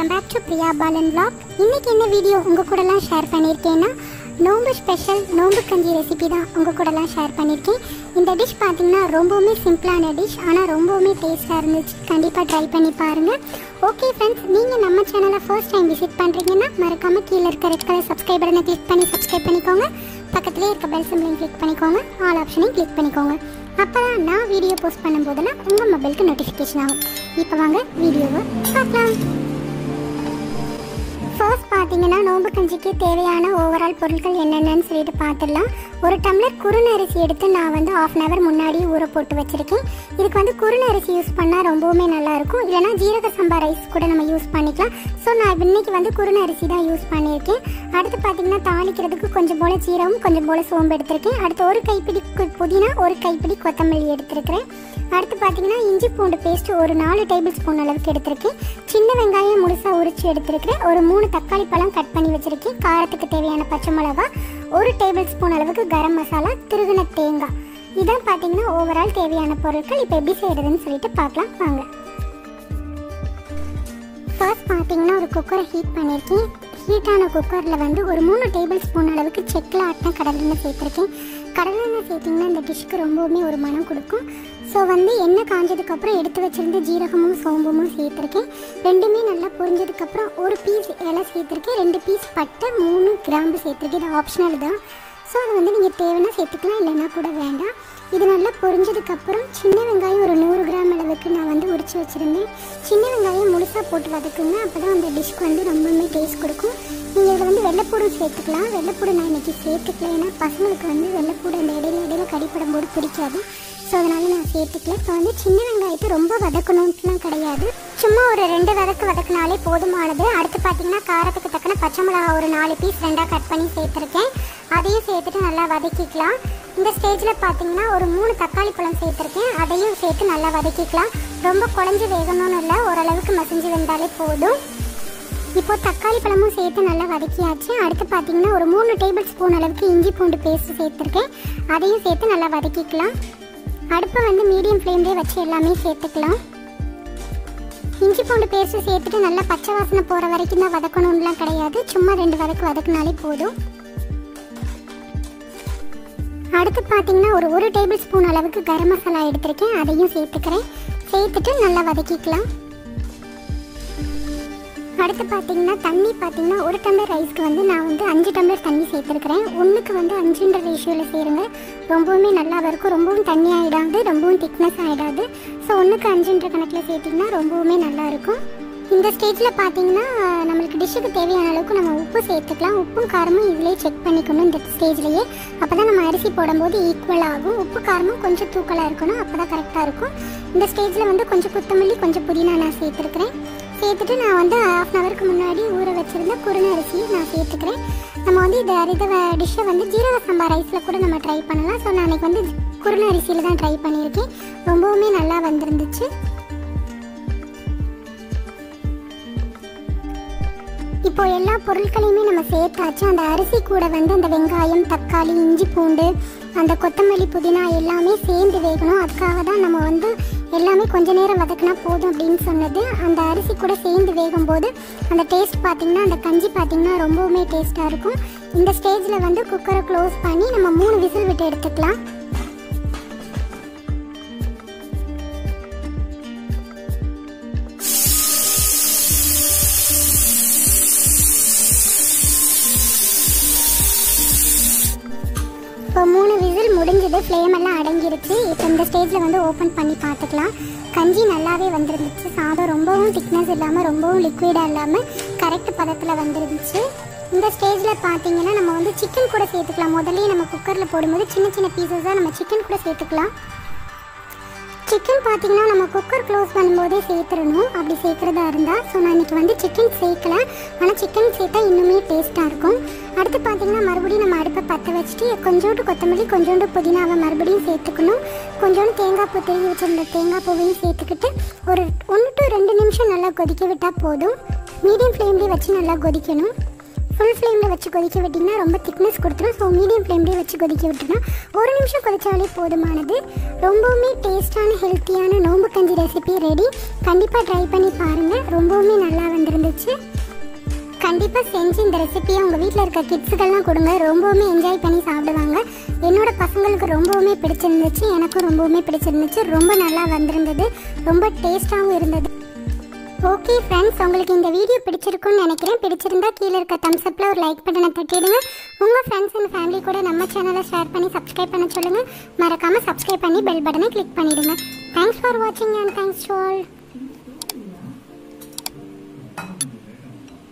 welcome back to Priya Balan vlog இன்னைக்கு என்ன video உங்கள் கூடலாம் ஷேர் பண்ணியிருக்கேன்னா நோம்பு ஸ்பெஷல் நோம்பு கஞ்சி ரெசிபி தான் உங்கள் கூடலாம் ஷேர் பண்ணியிருக்கேன் இந்த டிஷ் பார்த்தீங்கன்னா ரொம்பவுமே சிம்பிளான டிஷ் ஆனால் ரொம்பவுமே டேஸ்ட்டாக இருந்துச்சு கண்டிப்பாக ட்ரை பண்ணி பாருங்கள் ஓகே ஃப்ரெண்ட்ஸ் நீங்கள் நம்ம சேனலை ஃபர்ஸ்ட் டைம் விசிட் பண்ணுறீங்கன்னா மறக்காமல் கீழே இருக்க ரெட் கலர் சப்ஸ்கிரைப் பட்டனை கிளிக் பண்ணி சப்ஸ்கிரைப் பண்ணிக்கோங்க பக்கத்துலேயே இருக்க பெல் சிம்பிளையும் கிளிக் பண்ணிக்கோங்க ஆல் ஆப்ஷனையும் கிளிக் பண்ணிக்கோங்க அப்போ தான் நான் வீடியோ போஸ்ட் பண்ணும்போதெல்லாம் உங்கள் மொபைலுக்கு நோட்டிஃபிகேஷன் ஆகும் இப்போ வாங்க வீடியோவை பார்க்கலாம் ஃபர்ஸ்ட் பார்த்தீங்கன்னா நோம்பு கஞ்சிக்கு தேவையான ஓவரால் பொருட்கள் என்னென்னு சொல்லிட்டு பார்த்துடலாம் ஒரு டம்ளர் குருணை அரிசி எடுத்து நான் வந்து ஆஃப் அன் ஹவர் முன்னாடியே ஊற போட்டு வச்சுருக்கேன் இதுக்கு வந்து குருணை அரிசி யூஸ் பண்ணால் ரொம்பவுமே நல்லாயிருக்கும் இல்லைனா ஜீரக சம்பா ரைஸ் கூட நம்ம யூஸ் பண்ணிக்கலாம் ஸோ நான் இன்னைக்கு வந்து குருணை அரிசி தான் யூஸ் பண்ணியிருக்கேன் அடுத்து பார்த்தீங்கன்னா தாளிக்கிறதுக்கு கொஞ்சம் போல் சீரகம் கொஞ்சம் போல் சோம்பு எடுத்திருக்கேன் அடுத்து ஒரு கைப்பிடி கு- புதினா ஒரு கைப்பிடி கொத்தமல்லி எடுத்திருக்கிறேன் அடுத்து பார்த்தீங்கன்னா இஞ்சி பூண்டு பேஸ்ட் ஒரு நாலு டேபிள் ஸ்பூன் அளவுக்கு எடுத்திருக்கேன் சின்ன வெங்காயம் முழுசாக உரிச்சு எடுத்திருக்கிறேன் ஒரு மூணு தக்காளி பழம் கட் பண்ணி வச்சிருக்கேன் காரத்துக்கு தேவையான பச்சை மிளகா ஒரு டேபிள் ஸ்பூன் அளவுக்கு கரம் மசாலா திருகுன தேங்காய் இதான் பார்த்தீங்கன்னா ஓவரால் தேவையான பொருட்கள் இப்போ எப்படி செய்யறதுன்னு சொல்லிட்டு பார்க்கலாம் வாங்க ஃபர்ஸ்ட் பார்த்தீங்கன்னா ஒரு குக்கரை ஹீட் பண்ணியிருக்கேன் ஹீட்டான குக்கரில் வந்து ஒரு மூணு டேபிள் ஸ்பூன் அளவுக்கு செக்கில் ஆட்டின கடலெண்ணெய் சேர்த்துருக்கேன் கடலெண்ணெய் சேர்த்திங்கன்னா இந்த டிஷ்க்கு ரொம்பவுமே ஒரு மனம் கொடுக்கும் ஸோ வந்து எண்ணெய் காஞ்சதுக்கப்புறம் எடுத்து வச்சிருந்த ஜீரகமும் சோம்புமும் சேர்த்துருக்கேன் ரெண்டுமே நல்லா பொரிஞ்சதுக்கப்புறம் ஒரு பீஸ் இலை சேர்த்துருக்கேன் ரெண்டு பீஸ் பட்டை மூணு கிராம்பு சேர்த்துருக்கேன் இது ஆப்ஷனல் தான் ஸோ அது வந்து நீங்கள் தேவைன்னா சேர்த்துக்கலாம் இல்லைன்னா கூட வேண்டாம் இது நல்லா பொரிஞ்சதுக்கப்புறம் சின்ன வெங்காயம் ஒரு நூறு கிராம் அளவுக்கு நான் வந்து உரிச்சு வச்சுருந்தேன் சின்ன வெங்காயம் முழுசாக போட்டு வதக்குங்க அப்போ தான் அந்த டிஷ்க்கு வந்து ரொம்பவுமே டேஸ்ட் கொடுக்கும் நீங்கள் இதில் வந்து வெள்ளைப்பூடும் சேர்த்துக்கலாம் வெள்ளைப்பூடு நான் இன்னைக்கு சேர்த்துக்கல ஏன்னா பசங்களுக்கு வந்து வெள்ளைப்பூடு அந்த இடையில இடையில கடிப்படும் போது பிடிக்காது ஸோ அதனால நான் சேர்த்துக்கல இப்போ வந்து சின்ன வெங்காயத்தை ரொம்ப வதக்கணும்ட்டுலாம் கிடையாது சும்மா ஒரு ரெண்டு வதக்கு வதக்குனாலே போதுமானது அடுத்து பார்த்தீங்கன்னா காரத்துக்கு தக்கன பச்சை மிளகா ஒரு நாலு பீஸ் ரெண்டாக கட் பண்ணி சேர்த்துருக்கேன் அதையும் சேர்த்துட்டு நல்லா வதக்கிக்கலாம் இந்த ஸ்டேஜில் பார்த்தீங்கன்னா ஒரு மூணு தக்காளி பழம் சேர்த்துருக்கேன் அதையும் சேர்த்து நல்லா வதக்கிக்கலாம் ரொம்ப குழஞ்சி வேகணும்னு இல்லை ஓரளவுக்கு மசிஞ்சு வெந்தாலே போதும் இப்போ தக்காளி பழமும் சேர்த்து நல்லா வதக்கியாச்சு அடுத்து பார்த்தீங்கன்னா ஒரு மூணு டேபிள் ஸ்பூன் அளவுக்கு இஞ்சி பூண்டு பேஸ்ட் சேர்த்துருக்கேன் அதையும் சேர்த்து நல்லா வதக்கிக்கலாம் அடுப்பை வந்து மீடியம் ஃப்ளேம்லேயே வச்சு எல்லாமே சேர்த்துக்கலாம் இஞ்சி பூண்டு பேஸ்ட்டு சேர்த்துட்டு நல்லா பச்சை வாசனை போகிற வரைக்கும் தான் வதக்கணும்லாம் கிடையாது சும்மா ரெண்டு வதக்கு வதக்குனாலே போதும் அடுத்து பார்த்தீங்கன்னா ஒரு ஒரு டேபிள் ஸ்பூன் அளவுக்கு கரம் மசாலா எடுத்திருக்கேன் அதையும் சேர்த்துக்கிறேன் சேர்த்துட்டு நல்லா வதக்கிக்கலாம் அடுத்து பார்த்தீங்கன்னா தண்ணி பார்த்தீங்கன்னா ஒரு டம்ளர் ரைஸ்க்கு வந்து நான் வந்து அஞ்சு டம்ளர் தண்ணி சேர்த்துருக்கிறேன் ஒன்றுக்கு வந்து அஞ்சுன்ற ரேஷியோவில் சேருங்க ரொம்பவுமே நல்லா இருக்கும் ரொம்பவும் தண்ணி ஆகிடாது ரொம்பவும் திக்னஸ் ஆகிடாது ஸோ ஒன்றுக்கு அஞ்சுன்ற கணக்கில் சேர்த்திங்கன்னா ரொம்பவுமே நல்லா இருக்கும் இந்த ஸ்டேஜில் பார்த்தீங்கன்னா நம்மளுக்கு டிஷ்ஷுக்கு தேவையான அளவுக்கு நம்ம உப்பு சேர்த்துக்கலாம் உப்பும் காரமும் இதிலே செக் பண்ணிக்கணும் இந்த ஸ்டேஜ்லேயே அப்போ தான் நம்ம அரிசி போடும்போது ஈக்குவல் ஆகும் உப்பு காரமும் கொஞ்சம் தூக்கலாக இருக்கணும் அப்போ தான் கரெக்டாக இருக்கும் இந்த ஸ்டேஜில் வந்து கொஞ்சம் கொத்தமல்லி கொஞ்சம் புதினா நான் சேர்த்துருக்கிறேன் சேர்த்துட்டு நான் வந்து ஹாஃப் அன் ஹவருக்கு முன்னாடி ஊற வச்சிருந்த குருணை அரிசியை நான் சேர்த்துக்கிறேன் நம்ம வந்து இந்த இதை டிஷ்ஷை வந்து ஜீரக சம்பா ரைஸில் கூட நம்ம ட்ரை பண்ணலாம் ஸோ நான் அன்றைக்கி வந்து குருணை அரிசியில் தான் ட்ரை பண்ணியிருக்கேன் ரொம்பவுமே நல்லா வந்திருந்துச்சு இப்போ எல்லா பொருட்களையுமே நம்ம சேர்த்தாச்சு அந்த அரிசி கூட வந்து அந்த வெங்காயம் தக்காளி இஞ்சி பூண்டு அந்த கொத்தமல்லி புதினா எல்லாமே சேர்ந்து வேகணும் அதுக்காக தான் நம்ம வந்து எல்லாமே கொஞ்ச நேரம் வதக்குனா போதும் அப்படின்னு சொன்னது அந்த அரிசி கூட சேர்ந்து வேகும்போது அந்த டேஸ்ட் பார்த்தீங்கன்னா அந்த கஞ்சி பார்த்தீங்கன்னா ரொம்பவுமே டேஸ்ட்டாக இருக்கும் இந்த ஸ்டேஜில் வந்து குக்கரை க்ளோஸ் பண்ணி நம்ம மூணு விசில் விட்டு எடுத்துக்கலாம் இப்போ மூணு விசில் முடிஞ்சது ஃப்ளேம் எல்லாம் அடங்கிருச்சு இப்போ இந்த ஸ்டேஜில் வந்து ஓப்பன் பண்ணி பார்த்துக்கலாம் கஞ்சி நல்லாவே வந்துருந்துச்சு சாதம் ரொம்பவும் திக்னஸ் இல்லாமல் ரொம்பவும் லிக்விடாக இல்லாமல் கரெக்ட் பதத்தில் வந்துருந்துச்சு இந்த ஸ்டேஜில் பார்த்தீங்கன்னா நம்ம வந்து சிக்கன் கூட சேர்த்துக்கலாம் முதல்லயே நம்ம குக்கரில் போடும்போது சின்ன சின்ன பீசஸாக நம்ம சிக்கன் கூட சேர்த்துக்கலாம் சிக்கன் பார்த்தீங்கன்னா நம்ம குக்கர் க்ளோஸ் பண்ணும்போதே சேர்த்துடணும் அப்படி சேர்க்குறதா இருந்தால் ஸோ நான் இன்னைக்கு வந்து சிக்கன் சேர்க்கல ஆனால் சிக்கன் சேர்த்தா இன்னுமே டேஸ்ட்டாக இருக்கும் அடுத்து பார்த்தீங்கன்னா மறுபடியும் நம்ம அடுப்பை பற்ற வச்சுட்டு கொஞ்சோண்டு கொத்தமல்லி கொஞ்சோண்டு புதினாவை மறுபடியும் சேர்த்துக்கணும் கொஞ்சோண்டு தேங்காய் பூ திருவி வச்சிருந்த தேங்காய் பூவையும் சேர்த்துக்கிட்டு ஒரு ஒன்று டு ரெண்டு நிமிஷம் நல்லா கொதிக்க விட்டால் போதும் மீடியம் ஃப்ளேம்லேயே வச்சு நல்லா கொதிக்கணும் ஃபுல் ஃப்ளேமில் வச்சு கொதிக்க விட்டிங்கன்னா ரொம்ப திக்னஸ் கொடுத்துரும் ஸோ மீடியம் ஃப்ளேம்லேயே வச்சு கொதிக்க விட்டுருணும் ஒரு நிமிஷம் கொதிச்சாலே போதுமானது ரொம்பவுமே டேஸ்டான ஹெல்த்தியான நோம்பு கஞ்சி ரெசிபி ரெடி கண்டிப்பாக ட்ரை பண்ணி பாருங்கள் ரொம்பவுமே நல்லா வந்திருந்துச்சு கண்டிப்பாக செஞ்சு இந்த ரெசிபியை உங்கள் வீட்டில் இருக்க கிட்ஸுக்கெல்லாம் கொடுங்க ரொம்பவுமே என்ஜாய் பண்ணி சாப்பிடுவாங்க என்னோட பசங்களுக்கு ரொம்பவுமே பிடிச்சிருந்துச்சு எனக்கும் ரொம்பவுமே பிடிச்சிருந்துச்சு ரொம்ப நல்லா வந்திருந்தது ரொம்ப டேஸ்ட்டாகவும் இருந்தது ஓகே ஃப்ரெண்ட்ஸ் உங்களுக்கு இந்த வீடியோ பிடிச்சிருக்கும்னு நினைக்கிறேன் பிடிச்சிருந்தா கீழே இருக்க தம்ஸ் அப்பில் ஒரு லைக் பட்டனை தட்டிடுங்க உங்கள் ஃப்ரெண்ட்ஸ் அண்ட் ஃபேமிலி கூட நம்ம சேனலை ஷேர் பண்ணி சப்ஸ்கிரைப் பண்ண சொல்லுங்கள் மறக்காமல் சப்ஸ்கிரைப் பண்ணி பெல் பட்டனை கிளிக் பண்ணிடுங்க தேங்க்ஸ் ஃபார் வாட்சிங் அண்ட் தேங்க்ஸ் டு ஆல்